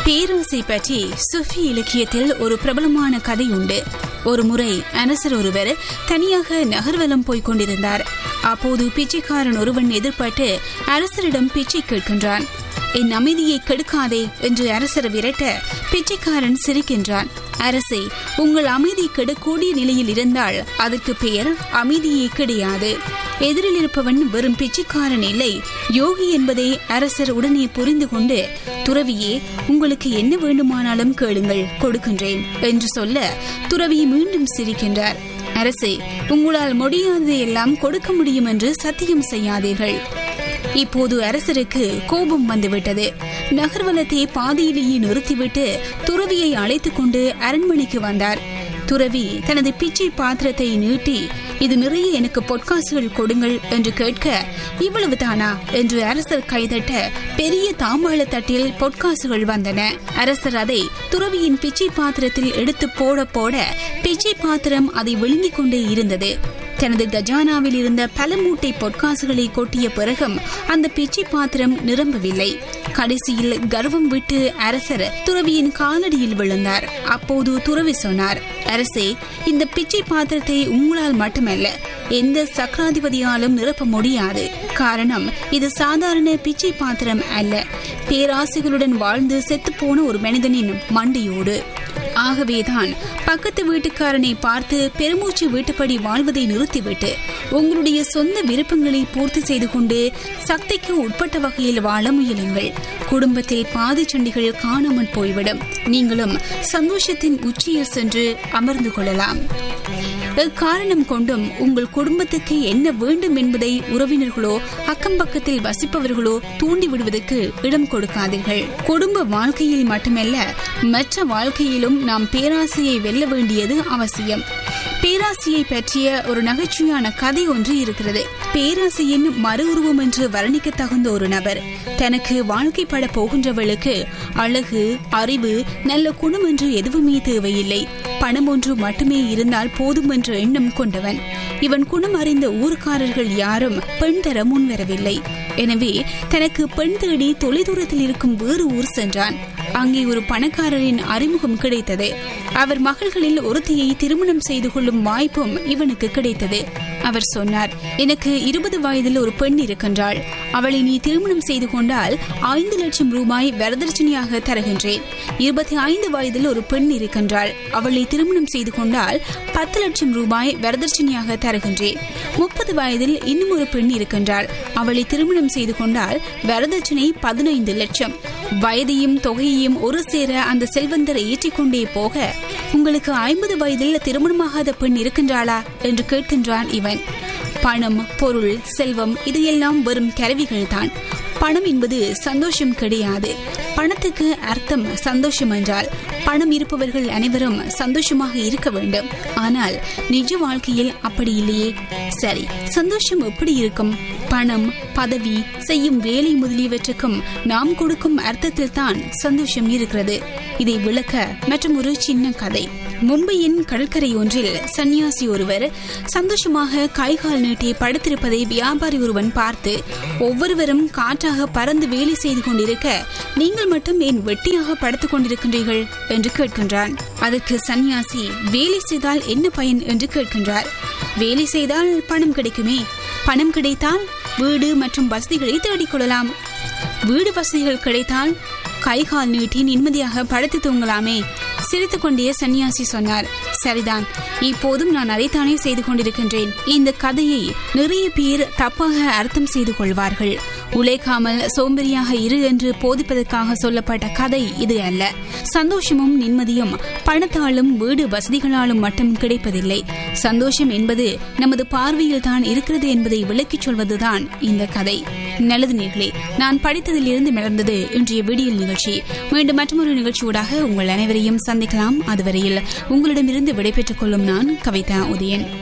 பேராசை பற்றி சுஃபி இலக்கியத்தில் ஒரு பிரபலமான கதை உண்டு ஒரு முறை அனசர் ஒருவர் தனியாக நகர்வலம் போய்க் கொண்டிருந்தார் அப்போது பிச்சைக்காரன் ஒருவன் எதிர்பட்டு அரசரிடம் பிச்சை கேட்கின்றான் என் அமைதியை கெடுக்காதே என்று அரசர் விரட்ட பிச்சைக்காரன் சிரிக்கின்றான் அரசே உங்கள் அமைதி கெடக்கூடிய நிலையில் இருந்தால் அதற்கு பெயர் அமைதியே கிடையாது எதிரில் இருப்பவன் வெறும் பிச்சைக்காரன் இல்லை யோகி என்பதை அரசர் உடனே புரிந்து கொண்டு துறவியே உங்களுக்கு என்ன வேண்டுமானாலும் கேளுங்கள் கொடுக்கின்றேன் என்று சொல்ல துறவி மீண்டும் சிரிக்கின்றார் அரசே உங்களால் முடியாததையெல்லாம் கொடுக்க முடியும் என்று சத்தியம் செய்யாதீர்கள் இப்போது அரசருக்கு கோபம் வந்துவிட்டது நகர்வலத்தை பாதியிலேயே நிறுத்திவிட்டு துறவியை அழைத்துக் கொண்டு அரண்மனைக்கு வந்தார் துறவி தனது பிச்சை பாத்திரத்தை நீட்டி இது நிறைய எனக்கு பொற்காசுகள் கொடுங்கள் என்று கேட்க இவ்வளவு தானா என்று அரசர் கைதட்ட பெரிய தாம்பாள தட்டில் பொற்காசுகள் வந்தன அரசர் அதை துறவியின் பிச்சை பாத்திரத்தில் எடுத்து போட போட பிச்சை பாத்திரம் அதை விழுங்கிக் கொண்டே இருந்தது தனது கஜானாவில் இருந்த பல மூட்டை பொற்காசுகளை கொட்டிய பிறகும் அந்த பிச்சை பாத்திரம் நிரம்பவில்லை கடைசியில் கர்வம் விட்டு அரசர் துறவியின் காலடியில் விழுந்தார் அப்போது துறவி சொன்னார் அரசே இந்த பிச்சை பாத்திரத்தை உங்களால் மட்டுமல்ல எந்த சக்கராதிபதியாலும் நிரப்ப முடியாது காரணம் இது சாதாரண பிச்சை பாத்திரம் அல்ல பேராசைகளுடன் வாழ்ந்து செத்துப்போன ஒரு மனிதனின் மண்டையோடு ஆகவேதான் பக்கத்து வீட்டுக்காரனை பார்த்து பெருமூச்சு வீட்டுப்படி வாழ்வதை நிறுத்திவிட்டு உங்களுடைய சொந்த விருப்பங்களை பூர்த்தி செய்து கொண்டு சக்திக்கு உட்பட்ட வகையில் வாழ முயலுங்கள் குடும்பத்தில் பாதி சண்டிகள் காணாமல் போய்விடும் நீங்களும் சந்தோஷத்தின் உச்சியில் சென்று அமர்ந்து கொள்ளலாம் எக்காரணம் கொண்டும் உங்கள் குடும்பத்துக்கு என்ன வேண்டும் என்பதை உறவினர்களோ அக்கம் பக்கத்தில் வசிப்பவர்களோ தூண்டி விடுவதற்கு இடம் கொடுக்காதீர்கள் குடும்ப வாழ்க்கையில் மட்டுமல்ல மற்ற வாழ்க்கையிலும் நாம் பேராசையை வெல்ல வேண்டியது அவசியம் பேராசையை பற்றிய ஒரு நகைச்சுவையான கதை ஒன்று இருக்கிறது பேராசையின் மறு உருவம் என்று வர்ணிக்க தகுந்த ஒரு நபர் தனக்கு வாழ்க்கைப்பட போகின்றவளுக்கு அழகு அறிவு நல்ல குணம் என்று எதுவுமே தேவையில்லை பணம் ஒன்று மட்டுமே இருந்தால் போதும் என்ற எண்ணம் கொண்டவன் இவன் குணம் அறிந்த ஊர்க்காரர்கள் யாரும் பெண் தர முன்வரவில்லை எனவே தனக்கு பெண் தேடி தொலைதூரத்தில் இருக்கும் வேறு ஊர் சென்றான் அங்கே ஒரு பணக்காரரின் அறிமுகம் கிடைத்தது அவர் மகள்களில் ஒருத்தியை திருமணம் செய்து கொள்ளும் வாய்ப்பும் இவனுக்கு கிடைத்தது அவர் சொன்னார் எனக்கு இருபது வயதில் ஒரு பெண் இருக்கின்றாள் அவளை நீ திருமணம் செய்து கொண்டால் ஐந்து லட்சம் ரூபாய் வரதட்சணையாக தருகின்றேன் இருபத்தி ஐந்து வயதில் ஒரு பெண் இருக்கின்றாள் அவளை திருமணம் செய்து கொண்டால் பத்து லட்சம் ரூபாய் வரதட்சணையாக தருகின்றேன் முப்பது வயதில் இன்னும் ஒரு பெண் இருக்கின்றாள் அவளை திருமணம் செய்து கொண்டால் வரதட்சணை பதினைந்து லட்சம் வயதையும் தொகையையும் ஒரு சேர அந்த செல்வந்தரை ஏற்றிக்கொண்டே போக உங்களுக்கு ஐம்பது வயதில் திருமணமாகாத பெண் இருக்கின்றாளா என்று கேட்கின்றான் இவன் பணம் பொருள் செல்வம் இது எல்லாம் வெறும் கருவிகள் தான் பணம் என்பது சந்தோஷம் கிடையாது பணத்துக்கு அர்த்தம் சந்தோஷம் என்றால் பணம் இருப்பவர்கள் அனைவரும் சந்தோஷமாக இருக்க வேண்டும் ஆனால் நிஜ வாழ்க்கையில் அப்படி இல்லையே சரி சந்தோஷம் எப்படி இருக்கும் பணம் பதவி செய்யும் வேலை முதலியவற்றுக்கும் நாம் கொடுக்கும் அர்த்தத்தில் தான் சந்தோஷம் இருக்கிறது இதை விளக்க மற்றும் ஒரு சின்ன கதை மும்பையின் கடற்கரை ஒன்றில் சன்னியாசி ஒருவர் சந்தோஷமாக கைகால் நீட்டி படுத்திருப்பதை வியாபாரி ஒருவன் பார்த்து ஒவ்வொருவரும் காற்றாக பறந்து வேலை செய்து கொண்டிருக்க நீங்கள் மட்டும் ஏன் வெட்டியாக படுத்துக் கொண்டிருக்கின்றீர்கள் என்று கேட்கின்றான் அதற்கு சன்னியாசி வேலை செய்தால் என்ன பயன் என்று கேட்கின்றார் வேலை செய்தால் பணம் கிடைக்குமே பணம் கிடைத்தால் வீடு மற்றும் வசதிகளை தேடிக்கொள்ளலாம் வீடு வசதிகள் கிடைத்தால் கைகால் நீட்டி நிம்மதியாக படுத்து தூங்கலாமே சிரித்துக்கொண்டே சன்னியாசி சொன்னார் சரிதான் இப்போதும் நான் அதைத்தானே செய்து கொண்டிருக்கின்றேன் இந்த கதையை நிறைய பேர் தப்பாக அர்த்தம் செய்து கொள்வார்கள் உழைக்காமல் சோம்பேறியாக இரு என்று போதிப்பதற்காக சொல்லப்பட்ட கதை இது அல்ல சந்தோஷமும் நிம்மதியும் பணத்தாலும் வீடு வசதிகளாலும் மட்டும் கிடைப்பதில்லை சந்தோஷம் என்பது நமது பார்வையில் தான் இருக்கிறது என்பதை விளக்கிச் சொல்வதுதான் இந்த கதை நல்லது நேர்களே நான் படித்ததில் இருந்து மலர்ந்தது இன்றைய விடியல் நிகழ்ச்சி மீண்டும் மற்றொரு நிகழ்ச்சியூடாக உங்கள் அனைவரையும் சந்திக்கலாம் அதுவரையில் உங்களிடமிருந்து விடைபெற்றுக் கொள்ளும் நான் கவிதா உதயன்